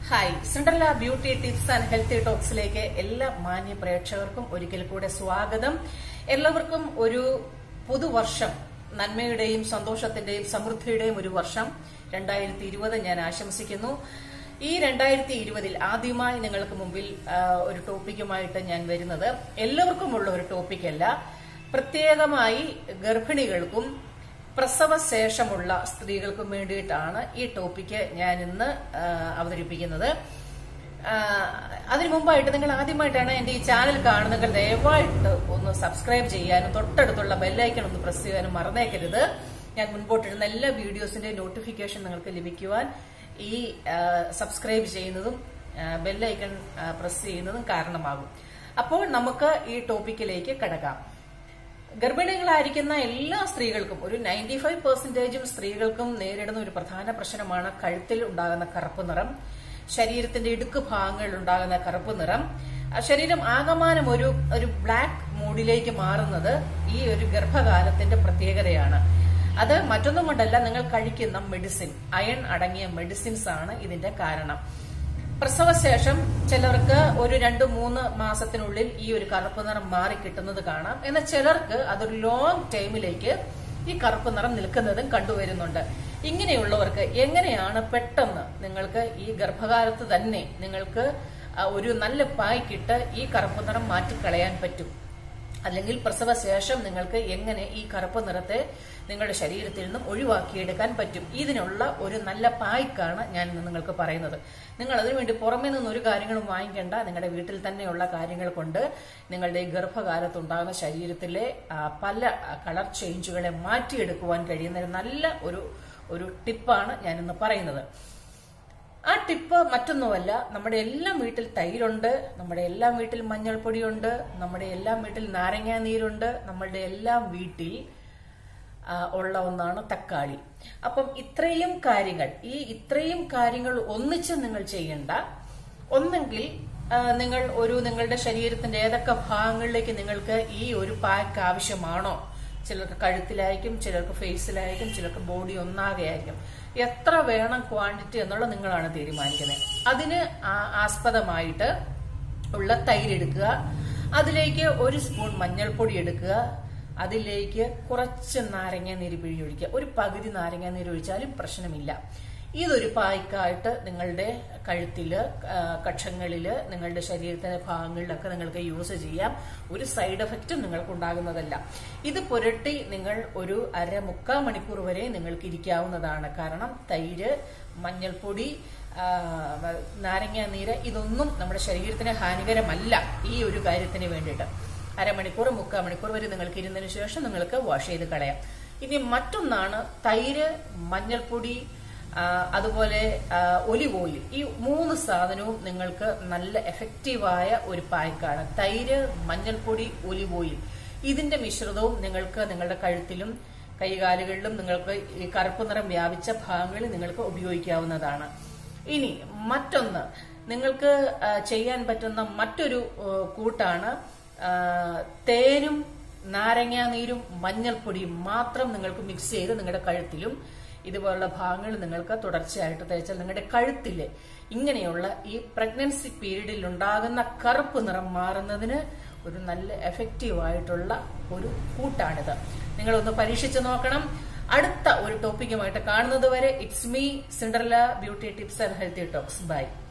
hi Cinderella beauty tips and healthy ടോക്സിലേക്ക് എല്ലാ മാന്യ പ്രേക്ഷകർക്കും ഒരിക്കൽ കൂടെ സ്വാഗതം എല്ലാവർക്കും ഒരു പുതുവർഷം നന്മയുടെയും സന്തോഷത്തിന്റെയും സമൃദ്ധിയുടെയും ഒരു വർഷം രണ്ടായിരത്തി ഇരുപത് ഞാൻ ആശംസിക്കുന്നു ഈ രണ്ടായിരത്തി ഇരുപതിൽ ആദ്യമായി നിങ്ങൾക്ക് മുമ്പിൽ ആ, ഒരു ടോപ്പിക്കുമായിട്ട് ഞാൻ വരുന്നത് എല്ലാവർക്കുമുള്ള ഒരു ടോപ്പിക്കല്ല പ്രത്യേകമായി ഗർഭിണികൾക്കും പ്രസവശേഷമുള്ള സ്ത്രീകൾക്കും വേണ്ടിയിട്ടാണ് ഈ ടോപ്പിക്ക് ഞാൻ ഇന്ന് ആ, അവതരിപ്പിക്കുന്നത് ആ, അതിനു മുമ്പായിട്ട് നിങ്ങൾ ആദ്യമായിട്ടാണ് എന്റെ ഈ ചാനൽ കാണുന്നെങ്കിൽ ദയവായിട്ട് ഒന്ന് സബ്സ്ക്രൈബ് ചെയ്യാനും തൊട്ടടുത്തുള്ള ബെല്ലൈക്കൺ ഒന്ന് പ്രസ് ചെയ്യാനും മറന്നേക്കരുത് ഞാൻ മുൻപോട്ടിടുന്ന എല്ലാ വീഡിയോസിന്റെ നോട്ടിഫിക്കേഷൻ നിങ്ങൾക്ക് ലഭിക്കുവാൻ ഈ ആ, സബ്സ്ക്രൈബ് ചെയ്യുന്നതും ബെല്ലൈക്കൺ പ്രസ് ചെയ്യുന്നതും കാരണമാകും അപ്പോൾ നമുക്ക് ഈ ടോപ്പിക്കിലേക്ക് കടക്കാം ഗർഭിണികളായിരിക്കുന്ന എല്ലാ സ്ത്രീകൾക്കും ഒരു നയൻറ്റി ഫൈവ് പെർസെന്റേജും സ്ത്രീകൾക്കും നേരിടുന്ന ഒരു പ്രധാന പ്രശ്നമാണ് കഴുത്തിൽ ഉണ്ടാകുന്ന കറുപ്പ് നിറം ശരീരത്തിന്റെ ഇടുക്ക് ഭാഗങ്ങളിൽ ഉണ്ടാകുന്ന കറുപ്പ് നിറം ആ ശരീരം ആകമാനം ഒരു ഒരു ബ്ലാക്ക് മൂഡിലേക്ക് മാറുന്നത് ഈ ഒരു ഗർഭകാലത്തിന്റെ പ്രത്യേകതയാണ് അത് മറ്റൊന്നും കൊണ്ടല്ല നിങ്ങൾ കഴിക്കുന്ന മെഡിസിൻ അയൺ അടങ്ങിയ മെഡിസിൻസ് ആണ് ഇതിന്റെ കാരണം പ്രസവശേഷം ചിലർക്ക് ഒരു രണ്ട് മൂന്ന് മാസത്തിനുള്ളിൽ ഈ ഒരു കറുപ്പ് നിറം മാറി കിട്ടുന്നത് കാണാം എന്നാൽ ചിലർക്ക് അതൊരു ലോങ് ടൈമിലേക്ക് ഈ കറുപ്പ് നിറം നിൽക്കുന്നതും കണ്ടുവരുന്നുണ്ട് ഇങ്ങനെയുള്ളവർക്ക് എങ്ങനെയാണ് പെട്ടെന്ന് നിങ്ങൾക്ക് ഈ ഗർഭകാലത്ത് തന്നെ നിങ്ങൾക്ക് ആ, ഒരു നല്ല പായ്ക്കിട്ട് ഈ കറുപ്പ് നിറം മാറ്റിക്കളയാൻ പറ്റും അല്ലെങ്കിൽ പ്രസവശേഷം നിങ്ങൾക്ക് എങ്ങനെ ഈ കറുപ്പ് നിറത്തെ നിങ്ങളുടെ ശരീരത്തിൽ നിന്നും ഒഴിവാക്കിയെടുക്കാൻ പറ്റും ഇതിനുള്ള ഒരു നല്ല പായ്ക്കാണ് ഞാൻ ഇന്ന് നിങ്ങൾക്ക് പറയുന്നത് നിങ്ങൾ അതിനുവേണ്ടി പുറമേ നിന്ന് ഒരു കാര്യങ്ങളും വാങ്ങിക്കേണ്ട നിങ്ങളുടെ വീട്ടിൽ തന്നെയുള്ള കാര്യങ്ങൾ കൊണ്ട് നിങ്ങളുടെ ഈ ഗർഭകാലത്തുണ്ടാകുന്ന ശരീരത്തിലെ ആ, പല കളർ ചേഞ്ചുകളെ മാറ്റിയെടുക്കുവാൻ കഴിയുന്ന ഒരു നല്ല ഒരു ഒരു ടിപ്പാണ് ഞാൻ ഇന്ന് പറയുന്നത് ആ ടിപ്പ് മറ്റൊന്നുമല്ല നമ്മുടെ എല്ലാം വീട്ടിൽ തൈരുണ്ട് നമ്മുടെ എല്ലാം വീട്ടിൽ മഞ്ഞൾപ്പൊടിയുണ്ട് നമ്മുടെ എല്ലാം വീട്ടിൽ നാരങ്ങാ നീരുണ്ട് നമ്മളുടെ എല്ലാം വീട്ടിൽ ആ, ഉള്ള ഒന്നാണ് തക്കാളി അപ്പം ഇത്രയും കാര്യങ്ങൾ ഈ ഇത്രയും കാര്യങ്ങൾ ഒന്നിച്ച് നിങ്ങൾ ചെയ്യണ്ട ഒന്നെങ്കിൽ ആ, നിങ്ങൾ ഒരു നിങ്ങളുടെ ശരീരത്തിന്റെ ഏതൊക്കെ ഭാഗങ്ങളിലേക്ക് നിങ്ങൾക്ക് ഈ ഒരു പാക്ക് ആവശ്യമാണോ ചിലർക്ക് കഴുത്തിലായിരിക്കും ചിലർക്ക് ഫേസിലായിരിക്കും ചിലർക്ക് ബോഡി ഒന്നാകെ ആയിരിക്കും എത്ര വേണം ക്വാണ്ടിറ്റി എന്നുള്ളത് നിങ്ങളാണ് തീരുമാനിക്കുന്നത് അതിന് ആ- ആസ്പദമായിട്ട് ഉള്ള തൈര് എടുക്കുക അതിലേക്ക് ഒരു സ്പൂൺ മഞ്ഞൾപ്പൊടി എടുക്കുക അതിലേക്ക് കുറച്ച് നാരങ്ങ നീര് പിഴിഞ്ഞൊഴിക്കുക ഒരു പകുതി നാരങ്ങ നീര് ഒഴിച്ചാലും പ്രശ്നമില്ല ഇതൊരു പായ്ക്കായിട്ട് നിങ്ങളുടെ കഴുത്തില് ആ, കക്ഷങ്ങളില് നിങ്ങളുടെ ശരീരത്തിന്റെ ഭാഗങ്ങളിലൊക്കെ നിങ്ങൾക്ക് യൂസ് ചെയ്യാം ഒരു സൈഡ് എഫക്റ്റും നിങ്ങൾക്ക് ഉണ്ടാകുന്നതല്ല ഇത് പുരട്ടി നിങ്ങൾ ഒരു അര മുക്കാൽ മണിക്കൂർ വരെ നിങ്ങൾക്ക് ഇരിക്കാവുന്നതാണ് കാരണം തൈര് മഞ്ഞൾപ്പൊടി ആ, നാരങ്ങ നീര് ഇതൊന്നും നമ്മുടെ ശരീരത്തിന് ഹാനികരമല്ല ഈ ഒരു കാര്യത്തിന് വേണ്ടിയിട്ട് അരമണിക്കൂർ മുക്കാൽ മണിക്കൂർ വരെ നിങ്ങൾക്ക് ഇരുന്നതിന് ശേഷം നിങ്ങൾക്ക് വാഷ് ചെയ്ത് കളയാം ഇനി മറ്റൊന്നാണ് തൈര് മഞ്ഞൾപ്പൊടി ആ, അതുപോലെ ആ, ഒലിവ് ഓയിൽ ഈ മൂന്ന് സാധനവും നിങ്ങൾക്ക് നല്ല എഫക്റ്റീവായ ഒരു പായ്ക്കാണ് തൈര് മഞ്ഞൾപ്പൊടി ഒലിവ് ഓയിൽ ഇതിന്റെ മിശ്രിതവും നിങ്ങൾക്ക് നിങ്ങളുടെ കഴുത്തിലും കൈകാലുകളിലും നിങ്ങൾക്ക് ഈ കറുപ്പ് നിറം വ്യാപിച്ച ഭാഗങ്ങളിൽ നിങ്ങൾക്ക് ഉപയോഗിക്കാവുന്നതാണ് ഇനി മറ്റൊന്ന് നിങ്ങൾക്ക് ആ, ചെയ്യാൻ പറ്റുന്ന മറ്റൊരു ആ, കൂട്ടാണ് ആ, തേനും നാരങ്ങാ നീരും മഞ്ഞൾപ്പൊടിയും മാത്രം നിങ്ങൾക്ക് മിക്സ് ചെയ്ത് നിങ്ങളുടെ കഴുത്തിലും ഇതുപോലുള്ള ഭാഗങ്ങൾ നിങ്ങൾക്ക് തുടർച്ചയായിട്ട് തേച്ചാൽ നിങ്ങളുടെ കഴുത്തില് ഇങ്ങനെയുള്ള ഈ പ്രഗ്നൻസി പീരീഡിൽ ഉണ്ടാകുന്ന കറുപ്പ് നിറം മാറുന്നതിന് ഒരു നല്ല എഫക്റ്റീവ് ആയിട്ടുള്ള ഒരു കൂട്ടാണിത് നിങ്ങളൊന്ന് പരീക്ഷിച്ചു നോക്കണം അടുത്ത ഒരു ടോപ്പിക്കുമായിട്ട് കാണുന്നത് വരെ it's me Cinderella beauty tips and healthy talks by